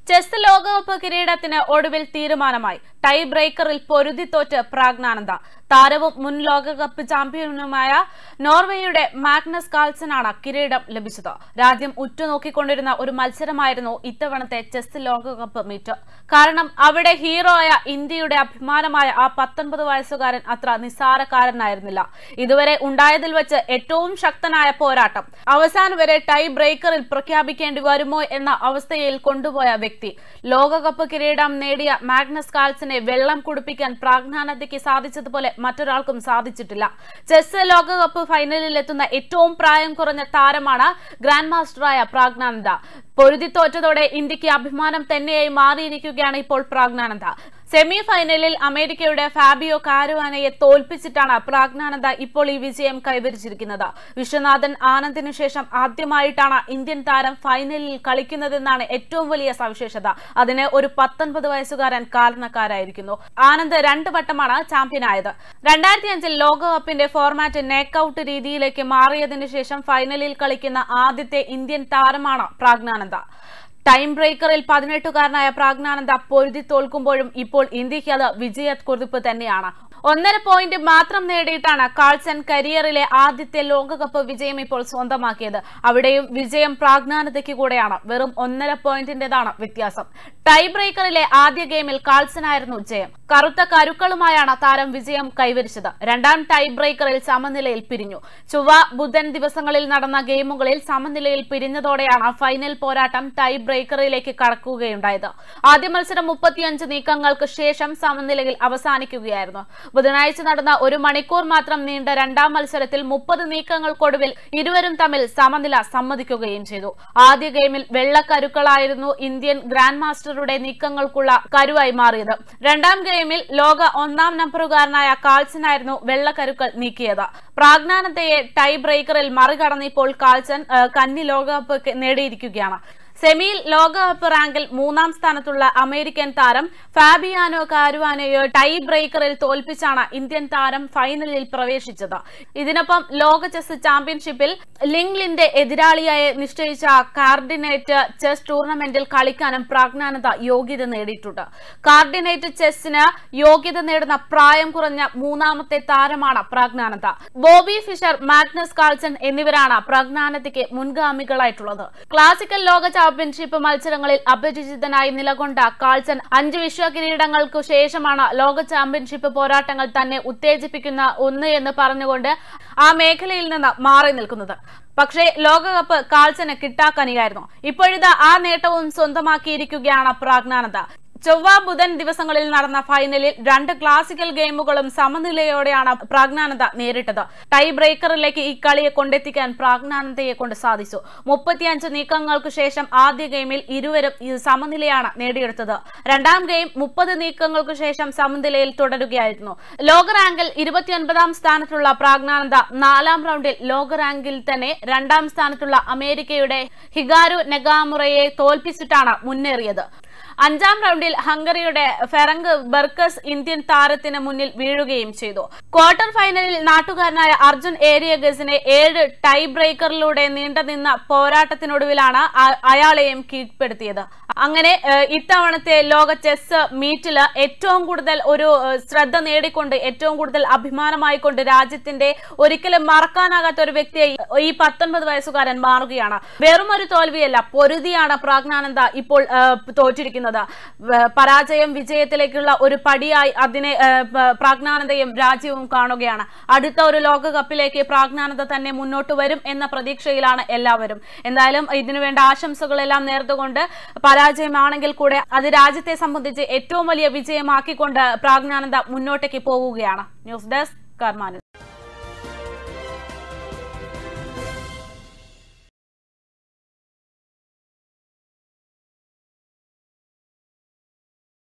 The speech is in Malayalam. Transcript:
ചെസ് ലോകകപ്പ് കിരീടത്തിന് ഒടുവിൽ തീരുമാനമായി ടൈ ബ്രേക്കറിൽ പൊരുതിത്തോറ്റ് പ്രാഗ്നാനന്ദ താരവും മുൻ ലോകകപ്പ് ചാമ്പ്യനുമായ നോർവേയുടെ മാഗ്നസ് കാൾസനാണ് കിരീടം ലഭിച്ചത് രാജ്യം ഉറ്റുനോക്കിക്കൊണ്ടിരുന്ന ഒരു മത്സരമായിരുന്നു ഇത്തവണത്തെ ചെസ് ലോകകപ്പ് മീറ്റ് കാരണം അവിടെ ഹീറോ ആയ ഇന്ത്യയുടെ അഭിമാനമായ ആ പത്തൊൻപത് വയസ്സുകാരൻ അത്ര നിസ്സാരക്കാരനായിരുന്നില്ല ഇതുവരെ ഉണ്ടായതിൽ വെച്ച് ഏറ്റവും ശക്തനായ പോരാട്ടം അവസാനം വരെ ടൈ ബ്രേക്കറിൽ പ്രഖ്യാപിക്കേണ്ടി വരുമോ എന്ന അവസ്ഥയിൽ കൊണ്ടുപോയ വ്യക്തി ലോകകപ്പ് കിരീടം നേടിയ മാഗ്നസ് കാൾസിനെ വെള്ളം കുടിപ്പിക്കാൻ പ്രാജ്ഞാനന്ദയ്ക്ക് സാധിച്ചതുപോലെ മറ്റൊരാൾക്കും സാധിച്ചിട്ടില്ല ചെസ് ലോകകപ്പ് ഫൈനലിൽ എത്തുന്ന ഏറ്റവും പ്രായം കുറഞ്ഞ താരമാണ് ഗ്രാൻഡ് മാസ്റ്ററായ പ്രാജ്ഞാനന്ദ പൊരുതിത്തോറ്റതോടെ ഇന്ത്യക്ക് അഭിമാനം തന്നെയായി മാറിയിരിക്കുകയാണ് ഇപ്പോൾ പ്രാജ്ഞാനന്ദ സെമി ഫൈനലിൽ അമേരിക്കയുടെ ഫാബിയോ കാരുവാനയെ തോൽപ്പിച്ചിട്ടാണ് പ്രാജ്ഞാനന്ദ ഇപ്പോൾ ഈ വിജയം കൈവരിച്ചിരിക്കുന്നത് വിശ്വനാഥൻ ആനന്ദിനു ശേഷം ആദ്യമായിട്ടാണ് ഇന്ത്യൻ താരം ഫൈനലിൽ കളിക്കുന്നതെന്നാണ് ഏറ്റവും വലിയ സവിശേഷത അതിന് ഒരു പത്തൊൻപത് വയസ്സുകാരൻ കാരണക്കാരായിരിക്കുന്നു ആനന്ദ് രണ്ട് വട്ടമാണ് ചാമ്പ്യനായത് രണ്ടായിരത്തി അഞ്ചിൽ ലോകകപ്പിന്റെ ഫോർമാറ്റ് നേക്കൌട്ട് രീതിയിലേക്ക് മാറിയതിനു ശേഷം ഫൈനലിൽ കളിക്കുന്ന ആദ്യത്തെ ഇന്ത്യൻ താരമാണ് പ്രാജ്ഞാനന്ദ ടൈം ബ്രേക്കറിൽ പതിനെട്ടുകാരനായ പ്രാജ്ഞാനന്ദ പൊരുതി തോൽക്കുമ്പോഴും ഇപ്പോൾ ഇന്ത്യക്ക് അത് വിജയക്കുറിപ്പ് തന്നെയാണ് ഒന്നര പോയിന്റ് മാത്രം നേടിയിട്ടാണ് കാൾസൺ കരിയറിലെ ആദ്യത്തെ ലോകകപ്പ് വിജയം ഇപ്പോൾ സ്വന്തമാക്കിയത് അവിടെയും വിജയം പ്രാജ്ഞാനതയ്ക്ക് കൂടെയാണ് വെറും ഒന്നര പോയിന്റിന്റേതാണ് വ്യത്യാസം ടൈ ബ്രേക്കറിലെ ആദ്യ ഗെയിമിൽ കാൾസനായിരുന്നു ജയം കറുത്ത കരുക്കളുമായാണ് താരം വിജയം കൈവരിച്ചത് രണ്ടാം ടൈ ബ്രേക്കറിൽ സമനിലയിൽ പിരിഞ്ഞു ചൊവ്വ ബുധൻ ദിവസങ്ങളിൽ നടന്ന ഗെയിമുകളിൽ സമനിലയിൽ പിരിഞ്ഞതോടെയാണ് ഫൈനൽ പോരാട്ടം ടൈ ബ്രേക്കറിലേക്ക് കടക്കുകയുണ്ടായത് ആദ്യ മത്സരം മുപ്പത്തിയഞ്ച് നീക്കങ്ങൾക്ക് ശേഷം സമനിലയിൽ അവസാനിക്കുകയായിരുന്നു ബുധനാഴ്ച നടന്ന ഒരു മണിക്കൂർ മാത്രം നീണ്ട രണ്ടാം മത്സരത്തിൽ മുപ്പത് നീക്കങ്ങൾക്കൊടുവിൽ ഇരുവരും തമ്മിൽ സമനില സമ്മതിക്കുകയും ചെയ്തു ആദ്യ ഗെയിമിൽ വെള്ളക്കരുക്കളായിരുന്നു ഇന്ത്യൻ ഗ്രാൻഡ് മാസ്റ്ററുടെ നീക്കങ്ങൾക്കുള്ള കരുവായി മാറിയത് രണ്ടാം ഗെയിമിൽ ലോക ഒന്നാം നമ്പറുകാരനായ കാൾസനായിരുന്നു വെള്ളക്കരുക്കൾ നീക്കിയത് പ്രാജ്ഞാനതയെ ടൈ ബ്രേക്കറിൽ മറികടന്ന് ഇപ്പോൾ കാൾസൻ ആ, കന്നി ലോകകപ്പ് നേടിയിരിക്കുകയാണ് സെമിയിൽ ലോകകപ്പ് റാങ്കിൽ മൂന്നാം സ്ഥാനത്തുള്ള അമേരിക്കൻ താരം ഫാബിയാനോ കാരുവാനയോ ടൈ ബ്രേക്കറിൽ തോൽപ്പിച്ചാണ് ഇന്ത്യൻ താരം ഫൈനലിൽ പ്രവേശിച്ചത് ഇതിനൊപ്പം ലോക ചെസ് ചാമ്പ്യൻഷിപ്പിൽ ലിംഗ്ലിന്റെ എതിരാളിയായി നിശ്ചയിച്ച കാർഡിനേറ്റ് ചെസ് ടൂർണമെന്റിൽ കളിക്കാനും പ്രാജ്ഞാനത യോഗ്യത നേടിയിട്ടുണ്ട് കാർഡിനേറ്റ് ചെസ്സിന് യോഗ്യത നേടുന്ന പ്രായം കുറഞ്ഞ മൂന്നാമത്തെ താരമാണ് Praggnanandhaa Bobby Fischer Magnus Carlsen എന്നിവരാണ് പ്രാജ്ഞാനതയ്ക്ക് മുൻഗാമികളായിട്ടുള്ളത് ക്ലാസിക്കൽ ലോക ചാമ്പ്യൻഷിപ്പ് മത്സരങ്ങളിൽ അപരിചിതനായി നിലകൊണ്ട കാൾസൺ അഞ്ച് വിശ്വ കിരീടങ്ങൾക്കു ശേഷമാണ് ലോക ചാമ്പ്യൻഷിപ്പ് പോരാട്ടങ്ങൾ തന്നെ ഉത്തേജിപ്പിക്കുന്ന ഒന്ന് എന്ന് പറഞ്ഞുകൊണ്ട് ആ മേഖലയിൽ നിന്ന് മാറി നിൽക്കുന്നത് പക്ഷേ ലോകകപ്പ് കാൾസന് കിട്ടാക്കനിയായിരുന്നു ഇപ്പോഴിതാ ആ നേട്ടവും സ്വന്തമാക്കിയിരിക്കുകയാണ് പ്രാജ്ഞാനന്ദ ചൊവ്വ ബുധൻ ദിവസങ്ങളിൽ നടന്ന ഫൈനലിൽ രണ്ട് ക്ലാസിക്കൽ ഗെയിമുകളും സമനിലയോടെയാണ് പ്രാജ്ഞാനന്ദ നേരിട്ടത് ടൈ ബ്രേക്കറിലേക്ക് ഈ കളിയെ കൊണ്ടെത്തിക്കാൻ പ്രാജ്ഞാനന്ദയെ കൊണ്ട് സാധിച്ചു മുപ്പത്തിയഞ്ച് നീക്കങ്ങൾക്ക് ശേഷം ആദ്യ ഗെയിമിൽ ഇരുവരും ഈ സമനിലയാണ് നേടിയെടുത്തത് രണ്ടാം ഗെയിം മുപ്പത് നീക്കങ്ങൾക്ക് ശേഷം സമനിലയിൽ തുടരുകയായിരുന്നു ലോക റാങ്കിൽ ഇരുപത്തിയൊൻപതാം സ്ഥാനത്തുള്ള പ്രാജ്ഞാനന്ദ നാലാം റൗണ്ടിൽ ലോക റാങ്കിൽ തന്നെ രണ്ടാം സ്ഥാനത്തുള്ള അമേരിക്കയുടെ ഹിഗാരു നെഗാമുറയെ തോൽപ്പിച്ചിട്ടാണ് മുന്നേറിയത് അഞ്ചാം റൗണ്ടിൽ ഹംഗറിയുടെ ഫെറങ്ക് ബർക്കസ് ഇന്ത്യൻ താരത്തിന് മുന്നിൽ വീഴുകയും ചെയ്തു ക്വാർട്ടർ ഫൈനലിൽ നാട്ടുകാരനായ അർജുൻ ഏരിയഗസിനെ ഏഴ് ടൈ ബ്രേക്കറിലൂടെ നീണ്ടുനിന്ന പോരാട്ടത്തിനൊടുവിലാണ് അ- അയാളെയും കീഴ്പ്പെടുത്തിയത് അങ്ങനെ ഏഹ്, ഇത്തവണത്തെ ലോക ചെസ് മീറ്റില് ഏറ്റവും കൂടുതൽ ഒരു ഏഹ്, ശ്രദ്ധ നേടിക്കൊണ്ട് ഏറ്റവും കൂടുതൽ അഭിമാനമായിക്കൊണ്ട് രാജ്യത്തിന്റെ ഒരിക്കലും മറക്കാനാകാത്ത ഒരു വ്യക്തിയായി ഈ പത്തൊൻപത് വയസ്സുകാരൻ മാറുകയാണ് വെറും ഒരു തോൽവിയല്ല പൊരുതിയാണ് പ്രാജ്ഞാനന്ദ ഇപ്പോൾ ഏഹ്, തോറ്റിരിക്കുന്നത് വ- പരാജയം വിജയത്തിലേക്കുള്ള ഒരു പടിയായി അതിനെ ഏഹ്, പ- പ്രാജ്ഞാനന്ദയും രാജ്യവും കാണുകയാണ് അടുത്ത ഒരു ലോകകപ്പിലേക്ക് പ്രാജ്ഞാനന്ദ തന്നെ മുന്നോട്ട് വരും എന്ന പ്രതീക്ഷയിലാണ് എല്ലാവരും എന്തായാലും ഇതിനുവേണ്ട ആശംസകളെല്ലാം നേർന്നുകൊണ്ട് പരാജയമാണെങ്കിൽ കൂടെ അത് രാജ്യത്തെ സംബന്ധിച്ച് ഏറ്റവും വലിയ വിജയമാക്കിക്കൊണ്ട് പ്രാജ്ഞാനന്ദ മുന്നോട്ടേക്ക് പോവുകയാണ് ന്യൂസ് ഡെസ്ക് കർമാനു